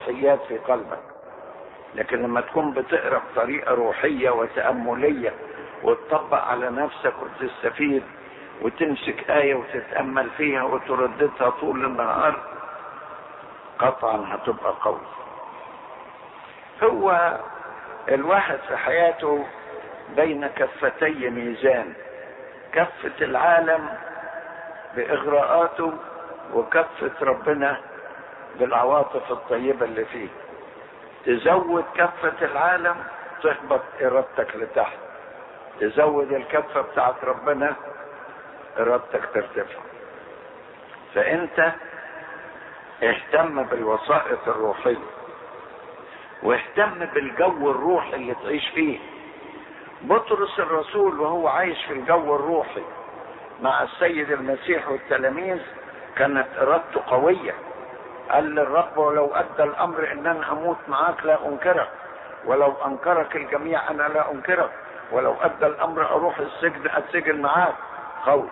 روحيات في قلبك لكن لما تكون بتقرا بطريقه روحيه وتامليه وتطبق على نفسك وتستفيد وتمسك ايه وتتامل فيها وترددها طول النهار قطعا هتبقى قوي هو الواحد في حياته بين كفتي ميزان كفة العالم بإغراءاته وكفة ربنا بالعواطف الطيبة اللي فيه تزود كفة العالم تهبط إرادتك لتحت تزود الكفة بتاعت ربنا إرادتك ترتفع فأنت اهتم بالوسائط الروحية واهتم بالجو الروحي اللي تعيش فيه بطرس الرسول وهو عايش في الجو الروحي مع السيد المسيح والتلاميذ كانت ارادته قويه قال للرب ولو ادى الامر ان انا اموت معاك لا انكرك ولو انكرك الجميع انا لا انكرك ولو ادى الامر اروح السجن اتسجن معاك قوي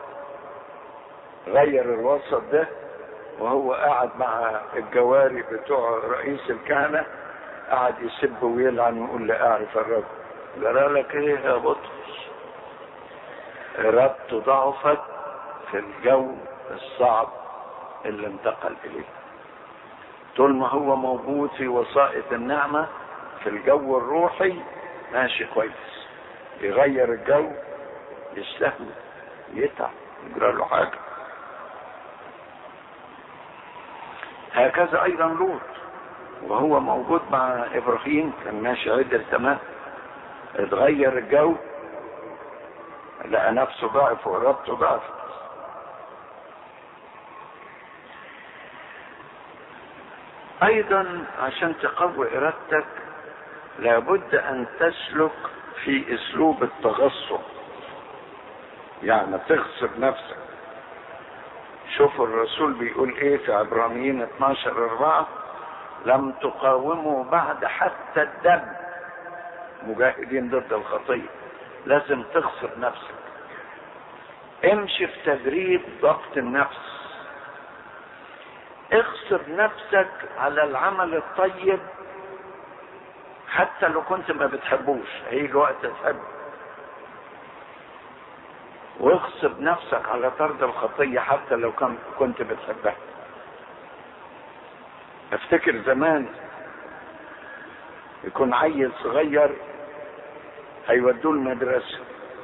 غير الوسط ده وهو قاعد مع الجواري بتوع رئيس الكهنه قعد يسب ويلعن ويقول لا اعرف الرب جرى لك ايه يا بطرس ارادته ضعفت في الجو الصعب اللي انتقل اليه طول ما هو موجود في وسائط النعمة في الجو الروحي ماشي كويس يغير الجو يستهوي يتعب يجرى له حاجة هكذا ايضا لوط وهو موجود مع ابراهيم كان ماشي عدل تمام اتغير الجو لقى نفسه ضعف وارادته ضعفت ايضا عشان تقوي ارادتك لابد ان تسلك في اسلوب التغصب يعني تغصب نفسك شوف الرسول بيقول ايه في عبرانيين 12 4 لم تقاوموا بعد حتى الدم مجاهدين ضد الخطيه لازم تغصب نفسك امشي في تدريب ضبط النفس اغصب نفسك على العمل الطيب حتى لو كنت ما بتحبوش هيجي وقت تحبه واغصب نفسك على طرد الخطية حتى لو كنت بتحبها افتكر زمان يكون عيل صغير هيودوه المدرسة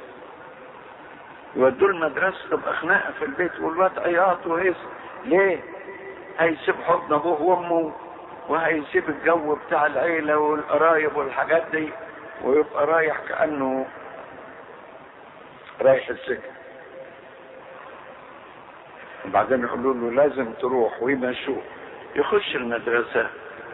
يودوه المدرسة تبقى خناقة في البيت والواد عياط وهيص ليه؟ هيسيب حضن ابوه وامه وهيسيب الجو بتاع العيلة والقرايب والحاجات دي ويبقى رايح كأنه رايح السجن وبعدين يقولوا له لازم تروح ويمشوه يخش المدرسة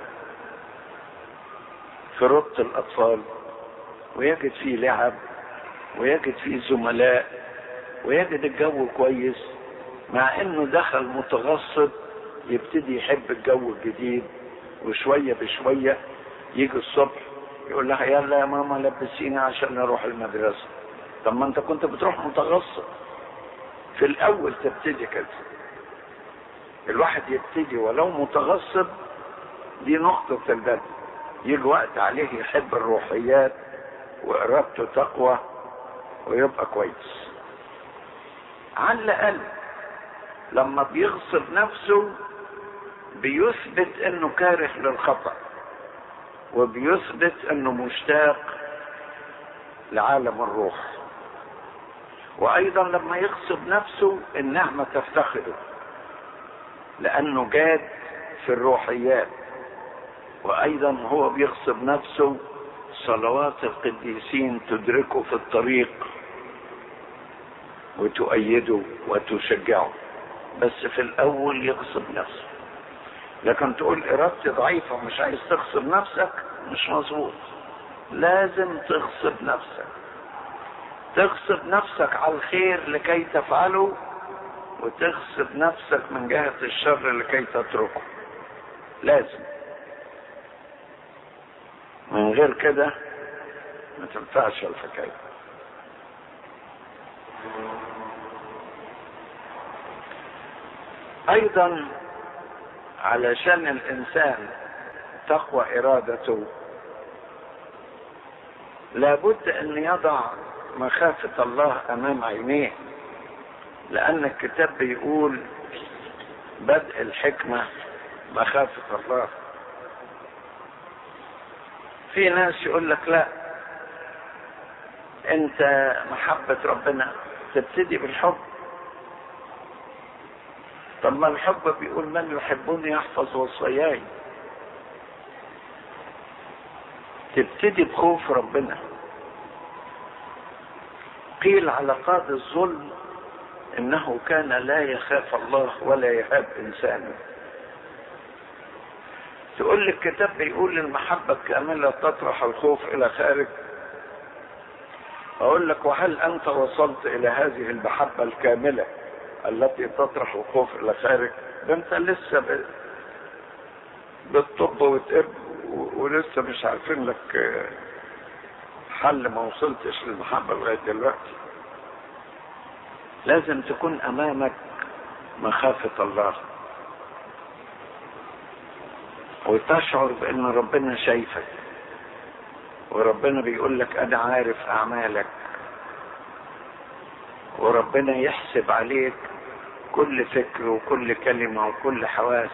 في ربط الأطفال ويجد فيه لعب ويجد فيه زملاء ويجد الجو كويس مع انه دخل متغصب يبتدي يحب الجو الجديد وشوية بشوية يجي الصبح يقول لها يلا يا ماما لبسيني عشان اروح المدرسة طب ما انت كنت بتروح متغصب في الاول تبتدي كده الواحد يبتدي ولو متغصب دي نقطة البدء يجي وقت عليه يحب الروحيات وإرادته تقوى ويبقى كويس على الأقل لما بيغصب نفسه بيثبت انه كاره للخطأ وبيثبت انه مشتاق لعالم الروح وايضا لما يغصب نفسه النعمة تفتقده لانه جاد في الروحيات وايضا هو بيغصب نفسه صلوات القديسين تدركه في الطريق وتؤيده وتشجعه بس في الاول يغصب نفسه لكن تقول ارادتي ضعيفة مش عايز تغصب نفسك مش مظبوط لازم تغصب نفسك تغصب نفسك على الخير لكي تفعله وتغصب نفسك من جهة الشر لكي تتركه لازم من غير كده ما تنفعش الحكاية ايضا علشان الانسان تقوى ارادته لابد ان يضع مخافة الله امام عينيه لان الكتاب بيقول بدء الحكمة مخافة الله في ناس يقول لك لا انت محبة ربنا تبتدي بالحب طب ما الحب بيقول من يحبني يحفظ وصاياي تبتدي بخوف ربنا قيل على قاضي الظلم انه كان لا يخاف الله ولا يهاب انسانا تقول لي الكتاب بيقول المحبة الكاملة تطرح الخوف الى خارج اقول لك وهل انت وصلت الى هذه المحبة الكاملة التي تطرح الخوف الى خارج ده انت لسه ب... بالطب وتقب ولسه مش عارفين لك حل ما وصلتش للمحبة لغاية دلوقتي لازم تكون امامك مخافة الله وتشعر بان ربنا شايفك وربنا بيقول لك انا عارف اعمالك وربنا يحسب عليك كل فكر وكل كلمة وكل حواس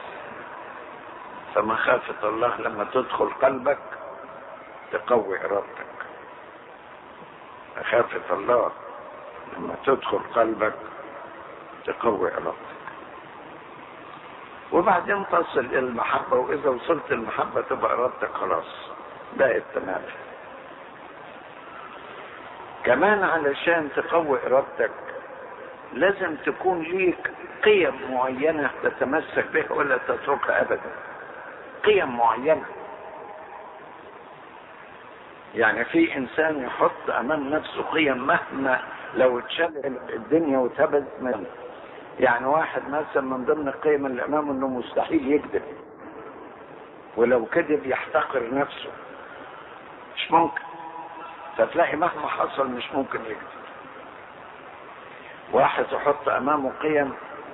فمخافة الله لما تدخل قلبك تقوي ارادتك مخافة الله لما تدخل قلبك تقوي ارادتك وبعدين تصل الى المحبة واذا وصلت المحبة تبقى ارادتك خلاص بقت تمام كمان علشان تقوي ارادتك لازم تكون ليك قيم معينة تتمسك بها ولا تتركها ابدا قيم معينة يعني في انسان يحط امام نفسه قيم مهما لو اتشال الدنيا واتهبت من يعني واحد مثلا من ضمن القيم اللي امامه انه مستحيل يكذب ولو كذب يحتقر نفسه مش ممكن فتلاقي مهما حصل مش ممكن يكذب واحد يحط امامه قيم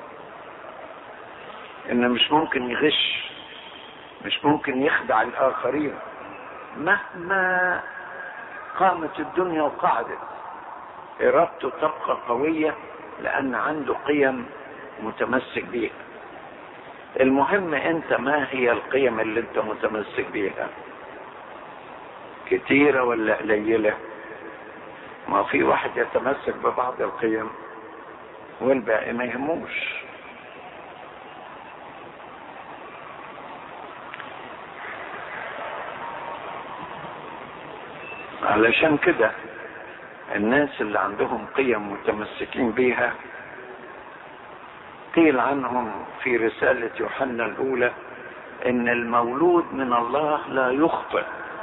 ان مش ممكن يغش مش ممكن يخدع الاخرين مهما قامت الدنيا وقعدت ارادته تبقى قويه لان عنده قيم متمسك بيها المهم انت ما هي القيم اللي انت متمسك بيها كتيره ولا قليله ما في واحد يتمسك ببعض القيم والباقي ما يهموش علشان كده الناس اللي عندهم قيم متمسكين بيها قيل عنهم في رسالة يوحنا الأولى إن المولود من الله لا يخطئ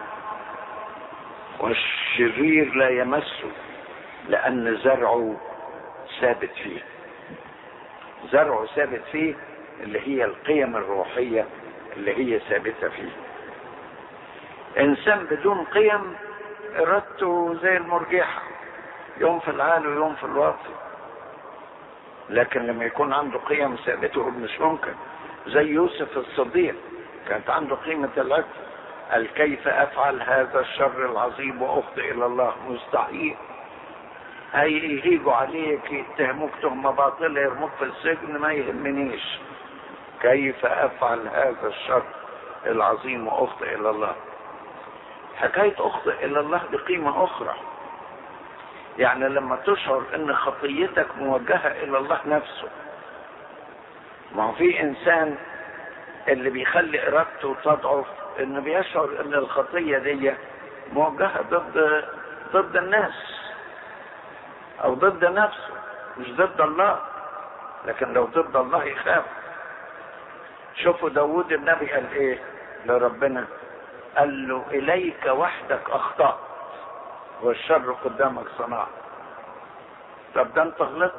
والشرير لا يمسه لأن زرعه ثابت فيه زرعه ثابت فيه اللي هي القيم الروحية اللي هي ثابتة فيه إنسان بدون قيم إرادته زي المرجحة يوم في العالي ويوم في الواطي لكن لما يكون عنده قيم ثابته مش ممكن زي يوسف الصديق كانت عنده قيمة العدل قال كيف أفعل هذا الشر العظيم وأخطئ إلى الله مستحيل هيهيجوا عليك يتهموك تهمة باطلة يرموك في السجن ما يهمنيش كيف أفعل هذا الشر العظيم وأخطئ إلى الله حكاية أخطئ إلى الله بقيمة أخرى يعني لما تشعر ان خطيتك موجهة الى الله نفسه ما هو في انسان اللي بيخلي ارادته تضعف انه بيشعر ان الخطية دي موجهة ضد ضد الناس او ضد نفسه مش ضد الله لكن لو ضد الله يخاف شوفوا داود النبي قال ايه لربنا قال له اليك وحدك اخطأت والشر قدامك صناعة طب ده انت غلطت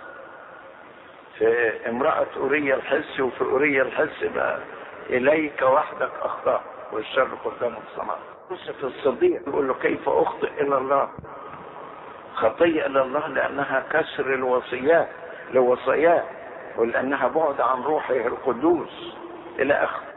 في امرأة أورية الحس وفي أورية الحس بقى إليك وحدك أخطاء والشر قدامك صناعة يوسف الصديق يقول له كيف أخطئ إلى الله خطية إلى الله لأنها كسر الوصيات لوصاياه ولأنها بعد عن روحه القدوس إلى آخره